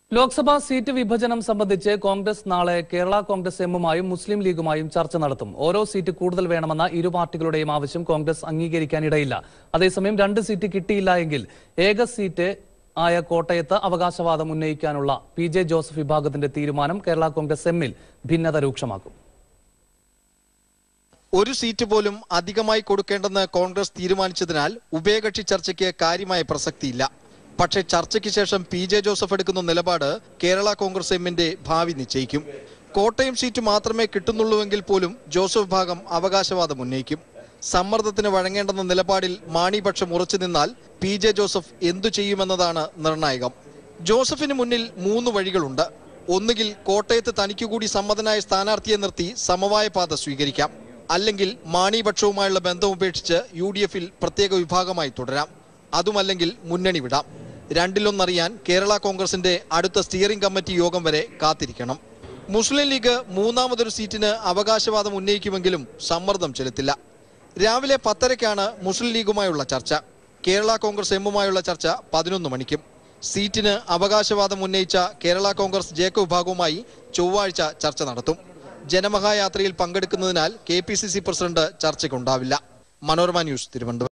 Lok Sabha seat വിഭജനം സംബന്ധിച്ച് കോൺഗ്രസ് നാളെ കേരള കോൺഗ്രസ് എമ്മുമായും മുസ്ലിം ലീഗുമായും ചർച്ച നടത്തും ഓരോ സീറ്റ് കൂടുതൽ വേണമെന്ന ഇരു പാർട്ടികളുടെയും ആവശ്യം കോൺഗ്രസ് അംഗീകരിക്കാനിടയില്ല അതേസമയം രണ്ട് സീറ്റ് കിട്ടിയില്ല എങ്കിൽ ഏക സീറ്റ് ആയ കോട്ടയത്ത് അവകാശവാദം ഉന്നയിക്കാനുള്ള പി ജെ ജോസഫ് വിഭാഗത്തിന്റെ തീരുമാനം കേരള കോൺഗ്രസ് എമ്മിൽ ഭിന്നത രൂക്ഷമാക്കും ഒരു സീറ്റ് പോലും അധികമായി കൊടുക്കേണ്ടെന്ന് കോൺഗ്രസ് തീരുമാനിച്ചതിനാൽ ഉഭയകക്ഷി ചർച്ചയ്ക്ക് കാര്യമായ പ്രസക്തിയില്ല പക്ഷേ ചർച്ചയ്ക്ക് ശേഷം പി ജെ ജോസഫ് എടുക്കുന്ന നിലപാട് കേരള കോൺഗ്രസ് എമ്മിന്റെ ഭാവി നിശ്ചയിക്കും കോട്ടയം സീറ്റ് മാത്രമേ കിട്ടുന്നുള്ളൂവെങ്കിൽ പോലും ജോസഫ് വിഭാഗം അവകാശവാദം ഉന്നയിക്കും സമ്മർദ്ദത്തിന് വഴങ്ങേണ്ടെന്ന നിലപാടിൽ മാണിപക്ഷം ഉറച്ചു നിന്നാൽ പി ജെ ജോസഫ് എന്തു ചെയ്യുമെന്നതാണ് നിർണായകം ജോസഫിന് മുന്നിൽ മൂന്ന് വഴികളുണ്ട് ഒന്നുകിൽ കോട്ടയത്ത് തനിക്കു കൂടി സമ്മതനായ സ്ഥാനാർത്ഥിയെ നിർത്തി സമവായ പാത സ്വീകരിക്കാം അല്ലെങ്കിൽ മാണിപക്ഷവുമായുള്ള ബന്ധം ഉപേക്ഷിച്ച് യു ഡി എഫിൽ പ്രത്യേക വിഭാഗമായി തുടരാം അതുമല്ലെങ്കിൽ മുന്നണി വിടാം രണ്ടിലൊന്നറിയാൻ കേരള കോൺഗ്രസിന്റെ അടുത്ത സ്റ്റിയറിംഗ് കമ്മിറ്റി യോഗം വരെ കാത്തിരിക്കണം മുസ്ലിം ലീഗ് മൂന്നാമതൊരു സീറ്റിന് അവകാശവാദം ഉന്നയിക്കുമെങ്കിലും സമ്മർദ്ദം ചെലുത്തില്ല രാവിലെ പത്തരയ്ക്കാണ് മുസ്ലിം ലീഗുമായുള്ള ചർച്ച കേരള കോൺഗ്രസ് എമ്മുമായുള്ള ചർച്ച പതിനൊന്ന് മണിക്കും സീറ്റിന് അവകാശവാദം ഉന്നയിച്ച കേരള കോൺഗ്രസ് ജേക്കബ് വിഭാഗവുമായി ചൊവ്വാഴ്ച ചർച്ച നടത്തും ജനമഹായാത്രയിൽ പങ്കെടുക്കുന്നതിനാൽ K P C C president ചർച്ചയ്ക്കുണ്ടാവില്ല മനോരമ ന്യൂസ് തിരുവനന്തപുരം